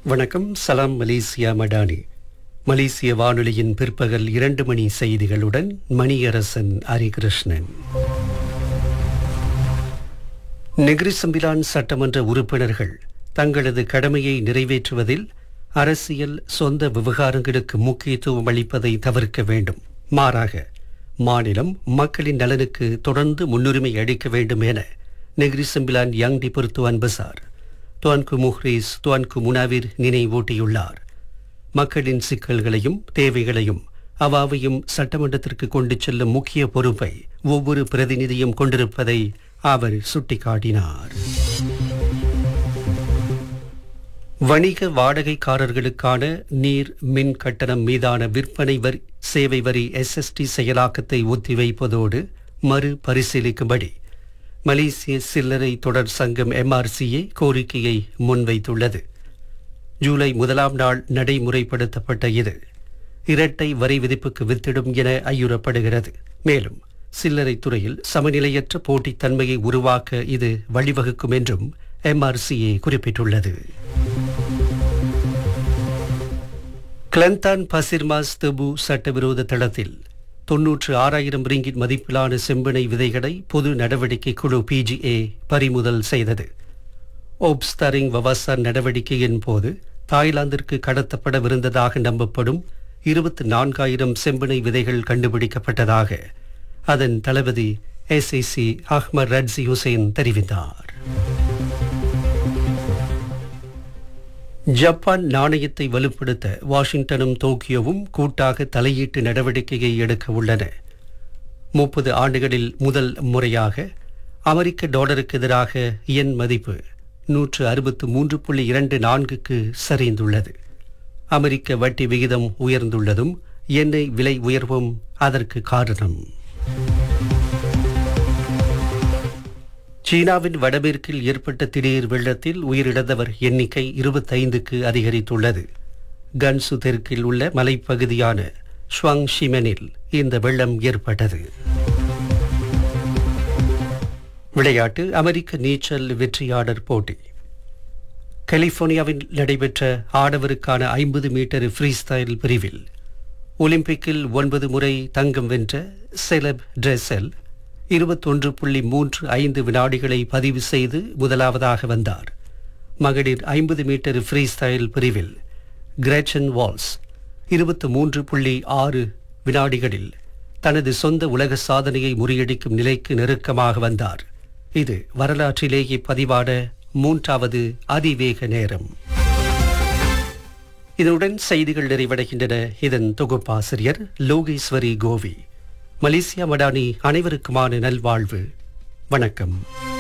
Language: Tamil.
வணக்கம் சலாம் மலேசியா மடானி மலேசிய வானொலியின் பிற்பகல் இரண்டு மணி செய்திகளுடன் மணியரசன் ஹரிகிருஷ்ணன் நெகிரி சம்பிலான் சட்டமன்ற உறுப்பினர்கள் தங்களது கடமையை நிறைவேற்றுவதில் அரசியல் சொந்த விவகாரங்களுக்கு முக்கியத்துவம் அளிப்பதை தவிர்க்க வேண்டும் மாறாக மாநிலம் மக்களின் நலனுக்கு தொடர்ந்து முன்னுரிமை அளிக்க வேண்டும் என Negeri Sembilan Yang di Pertuan Besar Tuanku Muhriz Tuanku Munawir நினைவூட்டியுள்ளார் மக்களின் சிக்கல்களையும் தேவைகளையும் அவாவையும் சட்டமன்றத்திற்கு கொண்டு செல்லும் முக்கிய பொறுப்பை ஒவ்வொரு பிரதிநிதியும் கொண்டிருப்பதை அவர் சுட்டிக்காட்டினார் வணிக வாடகைக்காரர்களுக்கான நீர் மின் கட்டணம் மீதான விற்பனை வரி சேவை வரி எஸ்எஸ்டி செயலாக்கத்தை ஒத்திவைப்பதோடு மறு பரிசீலிக்கும்படி மலேசிய சில்லறை தொடர் சங்கம் எம்ஆர்சிஏ கோரிக்கையை முன்வைத்துள்ளது ஜூலை முதலாம் நாள் நடைமுறைப்படுத்தப்பட்ட இது இரட்டை வரி விதிப்புக்கு வித்திடும் என ஐயுறப்படுகிறது மேலும் சில்லறை துறையில் சமநிலையற்ற போட்டித்தன்மையை உருவாக்க இது வழிவகுக்கும் என்றும் எம்ஆர்சிஏ குறிப்பிட்டுள்ளது கிளந்தான் பசிர்மாஸ் தெபு சட்டவிரோத தளத்தில் தொன்னூற்று ஆறாயிரம் ரிங்கிட் மதிப்பிலான செம்பிணை விதைகளை பொது நடவடிக்கை குழு பிஜிஏ பறிமுதல் செய்தது ஓப்ஸ்தரிங் வவாசா நடவடிக்கையின் போது தாய்லாந்திற்கு கடத்தப்படவிருந்ததாக நம்பப்படும் இருபத்தி நான்காயிரம் செம்பிணை விதைகள் கண்டுபிடிக்கப்பட்டதாக அதன் தளபதி எஸ்ஐசி அஹ்மத் ரட்சி ஹுசைன் தெரிவித்தார் ஜப்பான் நாணயத்தை வலுப்படுத்த வாஷிங்டனும் டோக்கியோவும் கூட்டாக தலையீட்டு நடவடிக்கையை எடுக்க உள்ளன முப்பது ஆண்டுகளில் முதல் முறையாக அமெரிக்க டாலருக்கு எதிராக என் மதிப்பு நூற்று அறுபத்து மூன்று புள்ளி இரண்டு நான்குக்கு சரிந்துள்ளது அமெரிக்க வட்டி விகிதம் உயர்ந்துள்ளதும் எண்ணெய் விலை உயர்வும் அதற்கு காரணம் சீனாவின் வடமேற்கில் ஏற்பட்ட திடீர் வெள்ளத்தில் உயிரிழந்தவர் எண்ணிக்கை இருபத்தைந்துக்கு அதிகரித்துள்ளது கன்சு தெற்கில் உள்ள மலைப்பகுதியான ஷ்வாங் ஷிமெனில் இந்த வெள்ளம் ஏற்பட்டது விளையாட்டு அமெரிக்க நீச்சல் வெற்றியாளர் போட்டி கலிபோர்னியாவில் நடைபெற்ற ஆடவருக்கான ஐம்பது மீட்டர் ஃப்ரீ ஸ்டைல் பிரிவில் ஒலிம்பிக்கில் ஒன்பது முறை தங்கம் வென்ற செலப் ட்ரெசல் இருபத்தொன்று புள்ளி மூன்று ஐந்து வினாடிகளை பதிவு செய்து முதலாவதாக வந்தார் மகளிர் ஐம்பது மீட்டர் ஃப்ரீ ஸ்டைல் பிரிவில் கிரேச்சன் வால்ஸ் இருபத்து மூன்று புள்ளி ஆறு வினாடிகளில் தனது சொந்த உலக சாதனையை முறியடிக்கும் நிலைக்கு நெருக்கமாக வந்தார் இது வரலாற்றிலேயே பதிவான மூன்றாவது அதிவேக நேரம் இதனுடன் செய்திகள் நிறைவடைகின்றன இதன் தொகுப்பாசிரியர் லோகேஸ்வரி கோவி மலேசியா மடானி அனைவருக்குமான நல்வாழ்வு வணக்கம்